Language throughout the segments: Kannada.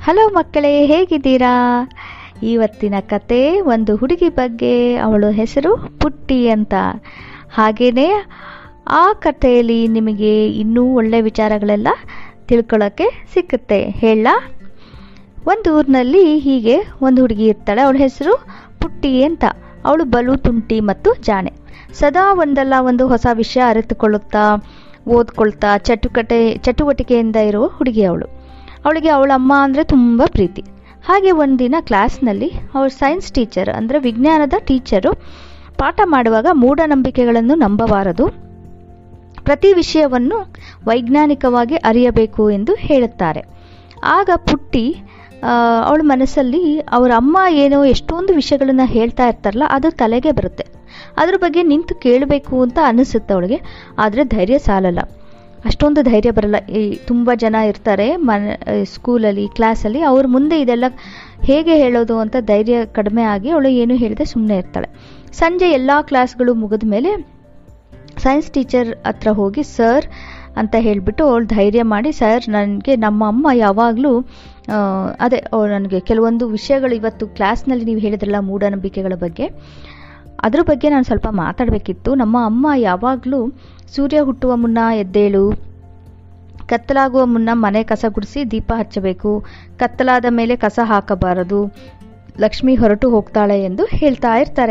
ಹಲೋ ಮಕ್ಕಳೇ ಹೇಗಿದ್ದೀರಾ ಇವತ್ತಿನ ಕತೆ ಒಂದು ಹುಡುಗಿ ಬಗ್ಗೆ ಅವಳ ಹೆಸರು ಪುಟ್ಟಿ ಅಂತ ಹಾಗೆಯೇ ಆ ಕಥೆಯಲ್ಲಿ ನಿಮಗೆ ಇನ್ನೂ ಒಳ್ಳೆ ವಿಚಾರಗಳೆಲ್ಲ ತಿಳ್ಕೊಳ್ಳೋಕ್ಕೆ ಸಿಕ್ಕುತ್ತೆ ಹೇಳ ಒಂದು ಊರಿನಲ್ಲಿ ಹೀಗೆ ಒಂದು ಹುಡುಗಿ ಇರ್ತಾಳೆ ಅವಳ ಹೆಸರು ಪುಟ್ಟಿ ಅಂತ ಅವಳು ಬಲು ತುಂಟಿ ಮತ್ತು ಜಾಣೆ ಸದಾ ಒಂದಲ್ಲ ಒಂದು ಹೊಸ ವಿಷಯ ಅರಿತುಕೊಳ್ಳುತ್ತಾ ಓದ್ಕೊಳ್ತಾ ಚಟುಕಟೆ ಚಟುವಟಿಕೆಯಿಂದ ಇರುವ ಹುಡುಗಿ ಅವಳು ಅವಳಿಗೆ ಅವಳ ಅಮ್ಮ ಅಂದರೆ ತುಂಬ ಪ್ರೀತಿ ಹಾಗೆ ಒಂದಿನ ಕ್ಲಾಸ್ನಲ್ಲಿ ಅವಳ ಸೈನ್ಸ್ ಟೀಚರ್ ಅಂದರೆ ವಿಜ್ಞಾನದ ಟೀಚರು ಪಾಠ ಮಾಡುವಾಗ ಮೂಢನಂಬಿಕೆಗಳನ್ನು ನಂಬಬಾರದು ಪ್ರತಿ ವಿಷಯವನ್ನು ವೈಜ್ಞಾನಿಕವಾಗಿ ಅರಿಯಬೇಕು ಎಂದು ಹೇಳುತ್ತಾರೆ ಆಗ ಪುಟ್ಟಿ ಅವಳ ಮನಸ್ಸಲ್ಲಿ ಅವರ ಅಮ್ಮ ಏನೋ ಎಷ್ಟೊಂದು ವಿಷಯಗಳನ್ನು ಹೇಳ್ತಾ ಇರ್ತಾರಲ್ಲ ಅದು ತಲೆಗೆ ಬರುತ್ತೆ ಅದ್ರ ಬಗ್ಗೆ ನಿಂತು ಕೇಳಬೇಕು ಅಂತ ಅನಿಸುತ್ತೆ ಅವಳಿಗೆ ಆದರೆ ಧೈರ್ಯ ಸಾಲಲ್ಲ ಅಷ್ಟೊಂದು ಧೈರ್ಯ ಬರಲ್ಲ ಈ ತುಂಬ ಜನ ಇರ್ತಾರೆ ಮನ ಸ್ಕೂಲಲ್ಲಿ ಕ್ಲಾಸಲ್ಲಿ ಅವ್ರ ಮುಂದೆ ಇದೆಲ್ಲ ಹೇಗೆ ಹೇಳೋದು ಅಂತ ಧೈರ್ಯ ಕಡಿಮೆ ಆಗಿ ಅವಳು ಏನು ಹೇಳಿದೆ ಸುಮ್ಮನೆ ಇರ್ತಾಳೆ ಸಂಜೆ ಎಲ್ಲ ಕ್ಲಾಸ್ಗಳು ಮುಗಿದ ಮೇಲೆ ಸೈನ್ಸ್ ಟೀಚರ್ ಹತ್ರ ಹೋಗಿ ಸರ್ ಅಂತ ಹೇಳಿಬಿಟ್ಟು ಅವಳು ಧೈರ್ಯ ಮಾಡಿ ಸರ್ ನನಗೆ ನಮ್ಮ ಅಮ್ಮ ಯಾವಾಗಲೂ ಅದೇ ಅವ್ರು ನನಗೆ ಕೆಲವೊಂದು ವಿಷಯಗಳು ಇವತ್ತು ಕ್ಲಾಸ್ನಲ್ಲಿ ನೀವು ಹೇಳಿದ್ರಲ್ಲ ಮೂಢನಂಬಿಕೆಗಳ ಬಗ್ಗೆ ಅದ್ರ ಬಗ್ಗೆ ನಾನು ಸ್ವಲ್ಪ ಮಾತಾಡಬೇಕಿತ್ತು ನಮ್ಮ ಅಮ್ಮ ಯಾವಾಗಲೂ ಸೂರ್ಯ ಹುಟ್ಟುವ ಮುನ್ನ ಎದ್ದೇಳು ಕತ್ತಲಾಗುವ ಮುನ್ನ ಮನೆ ಕಸ ಗುಡಿಸಿ ದೀಪ ಹಚ್ಚಬೇಕು ಕತ್ತಲಾದ ಮೇಲೆ ಕಸ ಹಾಕಬಾರದು ಲಕ್ಷ್ಮಿ ಹೊರಟು ಹೋಗ್ತಾಳೆ ಎಂದು ಹೇಳ್ತಾ ಇರ್ತಾರೆ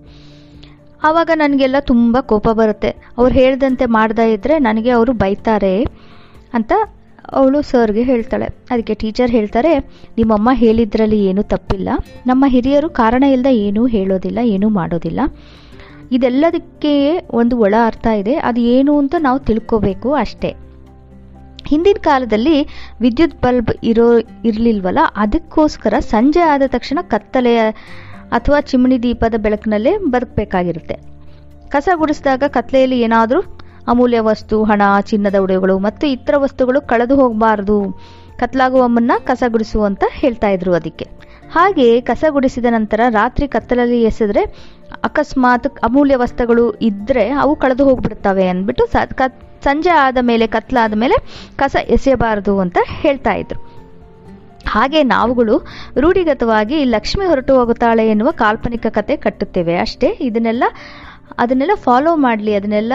ಆವಾಗ ನನಗೆಲ್ಲ ತುಂಬ ಕೋಪ ಬರುತ್ತೆ ಅವ್ರು ಹೇಳ್ದಂತೆ ಮಾಡ್ತಾ ಇದ್ದರೆ ನನಗೆ ಅವರು ಬೈತಾರೆ ಅಂತ ಅವಳು ಸರ್ಗೆ ಹೇಳ್ತಾಳೆ ಅದಕ್ಕೆ ಟೀಚರ್ ಹೇಳ್ತಾರೆ ನಿಮ್ಮಮ್ಮ ಹೇಳಿದ್ರಲ್ಲಿ ಏನೂ ತಪ್ಪಿಲ್ಲ ನಮ್ಮ ಹಿರಿಯರು ಕಾರಣ ಇಲ್ಲದೆ ಏನೂ ಹೇಳೋದಿಲ್ಲ ಏನೂ ಮಾಡೋದಿಲ್ಲ ಇದೆಲ್ಲದಕ್ಕೆ ಒಂದು ಒಳ ಅರ್ಥ ಇದೆ ಅದು ಏನು ಅಂತ ನಾವು ತಿಳ್ಕೋಬೇಕು ಅಷ್ಟೇ ಹಿಂದಿನ ಕಾಲದಲ್ಲಿ ವಿದ್ಯುತ್ ಬಲ್ಬ್ ಇರೋ ಇರಲಿಲ್ವಲ್ಲ ಅದಕ್ಕೋಸ್ಕರ ಸಂಜೆ ಆದ ತಕ್ಷಣ ಕತ್ತಲೆಯ ಅಥವಾ ಚಿಮಣಿ ದೀಪದ ಬೆಳಕಿನಲ್ಲೇ ಬದುಕಬೇಕಾಗಿರುತ್ತೆ ಕಸ ಗುಡಿಸಿದಾಗ ಕತ್ಲೆಯಲ್ಲಿ ಏನಾದರೂ ಅಮೂಲ್ಯ ವಸ್ತು ಹಣ ಚಿನ್ನದ ಉಡುಗೆಗಳು ಮತ್ತು ಇತರ ವಸ್ತುಗಳು ಕಳೆದು ಹೋಗಬಾರ್ದು ಕತ್ಲಾಗುವ ಮುನ್ನ ಕಸ ಗುಡಿಸು ಅಂತ ಹೇಳ್ತಾ ಇದ್ರು ಅದಕ್ಕೆ ಹಾಗೆ ಕಸ ಗುಡಿಸಿದ ನಂತರ ರಾತ್ರಿ ಕತ್ತಲಲ್ಲಿ ಎಸೆದ್ರೆ ಅಕಸ್ಮಾತ್ ಅಮೂಲ್ಯ ವಸ್ತುಗಳು ಇದ್ದರೆ ಅವು ಕಳೆದು ಹೋಗ್ಬಿಡ್ತವೆ ಅಂದ್ಬಿಟ್ಟು ಸ ಸಂಜೆ ಆದ ಮೇಲೆ ಕತ್ಲಾದ ಮೇಲೆ ಕಸ ಎಸೆಯಬಾರದು ಅಂತ ಹೇಳ್ತಾ ಇದ್ರು ಹಾಗೆ ನಾವುಗಳು ರೂಢಿಗತವಾಗಿ ಲಕ್ಷ್ಮಿ ಹೊರಟು ಹೋಗುತ್ತಾಳೆ ಎನ್ನುವ ಕಾಲ್ಪನಿಕ ಕತೆ ಕಟ್ಟುತ್ತೇವೆ ಅಷ್ಟೇ ಇದನ್ನೆಲ್ಲ ಅದನ್ನೆಲ್ಲ ಫಾಲೋ ಮಾಡಲಿ ಅದನ್ನೆಲ್ಲ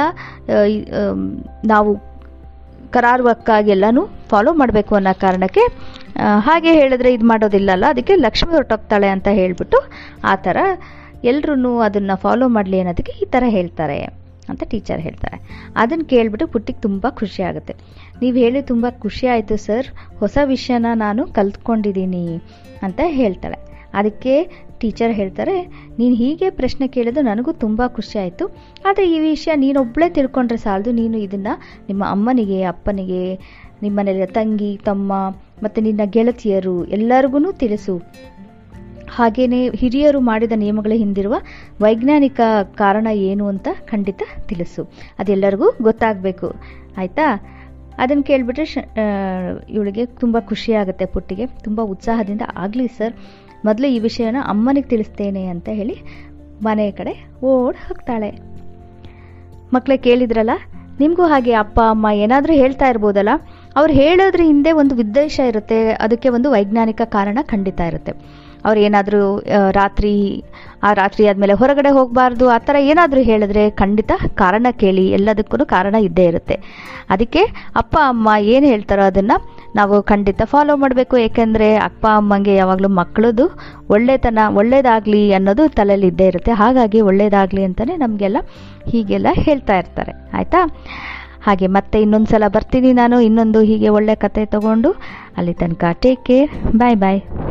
ನಾವು ಕರಾರುವಕ್ಕಾಗಿ ಎಲ್ಲನೂ ಫಾಲೋ ಮಾಡಬೇಕು ಅನ್ನೋ ಕಾರಣಕ್ಕೆ ಹಾಗೆ ಹೇಳಿದ್ರೆ ಇದು ಮಾಡೋದಿಲ್ಲಲ್ಲ ಅದಕ್ಕೆ ಲಕ್ಷ್ಮಿ ಹೊರಟೋಗ್ತಾಳೆ ಅಂತ ಹೇಳಿಬಿಟ್ಟು ಆ ಥರ ಎಲ್ಲರೂ ಅದನ್ನು ಫಾಲೋ ಮಾಡಲಿ ಅನ್ನೋದಕ್ಕೆ ಈ ಥರ ಹೇಳ್ತಾರೆ ಅಂತ ಟೀಚರ್ ಹೇಳ್ತಾರೆ ಅದನ್ನು ಕೇಳಿಬಿಟ್ಟು ಪುಟ್ಟಿಗೆ ತುಂಬ ಖುಷಿ ಆಗುತ್ತೆ ನೀವು ಹೇಳಿ ತುಂಬ ಖುಷಿ ಆಯಿತು ಸರ್ ಹೊಸ ವಿಷಯನ ನಾನು ಕಲ್ತ್ಕೊಂಡಿದ್ದೀನಿ ಅಂತ ಹೇಳ್ತಾಳೆ ಅದಕ್ಕೆ ಟೀಚರ್ ಹೇಳ್ತಾರೆ ನೀನು ಹೀಗೆ ಪ್ರಶ್ನೆ ಕೇಳಿದ್ದು ನನಗೂ ತುಂಬ ಖುಷಿ ಆಯಿತು ಆದರೆ ಈ ವಿಷಯ ನೀನೊಬ್ಬಳೇ ತಿಳ್ಕೊಂಡ್ರೆ ಸಾಲದು ನೀನು ಇದನ್ನು ನಿಮ್ಮ ಅಮ್ಮನಿಗೆ ಅಪ್ಪನಿಗೆ ನಿಮ್ಮನೆಯ ತಂಗಿ ತಮ್ಮ ಮತ್ತು ನಿನ್ನ ಗೆಳತಿಯರು ಎಲ್ಲರಿಗೂ ತಿಳಿಸು ಹಾಗೆಯೇ ಹಿರಿಯರು ಮಾಡಿದ ನಿಯಮಗಳ ಹಿಂದಿರುವ ವೈಜ್ಞಾನಿಕ ಕಾರಣ ಏನು ಅಂತ ಖಂಡಿತ ತಿಳಿಸು ಅದೆಲ್ಲರಿಗೂ ಗೊತ್ತಾಗಬೇಕು ಆಯಿತಾ ಅದನ್ನು ಕೇಳಿಬಿಟ್ರೆ ಶ ಇವಳಿಗೆ ತುಂಬ ಖುಷಿಯಾಗುತ್ತೆ ಪುಟ್ಟಿಗೆ ತುಂಬ ಉತ್ಸಾಹದಿಂದ ಆಗಲಿ ಸರ್ ಮೊದಲು ಈ ವಿಷಯನ ಅಮ್ಮನಿಗೆ ತಿಳಿಸ್ತೇನೆ ಅಂತ ಹೇಳಿ ಮನೆಯ ಕಡೆ ಓಡ್ ಹೋಗ್ತಾಳೆ ಮಕ್ಕಳೇ ಕೇಳಿದ್ರಲ್ಲ ನಿಮಗೂ ಹಾಗೆ ಅಪ್ಪ ಅಮ್ಮ ಏನಾದರೂ ಹೇಳ್ತಾ ಇರ್ಬೋದಲ್ಲ ಅವ್ರು ಹೇಳೋದ್ರ ಹಿಂದೆ ಒಂದು ಉದ್ದೇಶ ಇರುತ್ತೆ ಅದಕ್ಕೆ ಒಂದು ವೈಜ್ಞಾನಿಕ ಕಾರಣ ಖಂಡಿತ ಇರುತ್ತೆ ಅವ್ರು ಏನಾದರೂ ರಾತ್ರಿ ಆ ರಾತ್ರಿ ಆದಮೇಲೆ ಹೊರಗಡೆ ಹೋಗಬಾರ್ದು ಆ ಥರ ಏನಾದರೂ ಹೇಳಿದ್ರೆ ಖಂಡಿತ ಕಾರಣ ಕೇಳಿ ಎಲ್ಲದಕ್ಕೂ ಕಾರಣ ಇದ್ದೇ ಇರುತ್ತೆ ಅದಕ್ಕೆ ಅಪ್ಪ ಅಮ್ಮ ಏನು ಹೇಳ್ತಾರೋ ಅದನ್ನು ನಾವು ಖಂಡಿತ ಫಾಲೋ ಮಾಡಬೇಕು ಏಕೆಂದರೆ ಅಪ್ಪ ಅಮ್ಮಂಗೆ ಯಾವಾಗಲೂ ಮಕ್ಕಳದು ಒಳ್ಳೆತನ ಒಳ್ಳೇದಾಗಲಿ ಅನ್ನೋದು ತಲೆಯಲ್ಲಿ ಇದ್ದೇ ಇರುತ್ತೆ ಹಾಗಾಗಿ ಒಳ್ಳೇದಾಗಲಿ ಅಂತಲೇ ನಮಗೆಲ್ಲ ಹೀಗೆಲ್ಲ ಹೇಳ್ತಾ ಇರ್ತಾರೆ ಆಯಿತಾ ಹಾಗೆ ಮತ್ತೆ ಇನ್ನೊಂದು ಸಲ ಬರ್ತೀನಿ ನಾನು ಇನ್ನೊಂದು ಹೀಗೆ ಒಳ್ಳೆ ಕತೆ ತಗೊಂಡು ಅಲ್ಲಿ ತನಕ ಟೇಕ್ ಕೇರ್ ಬಾಯ್ ಬಾಯ್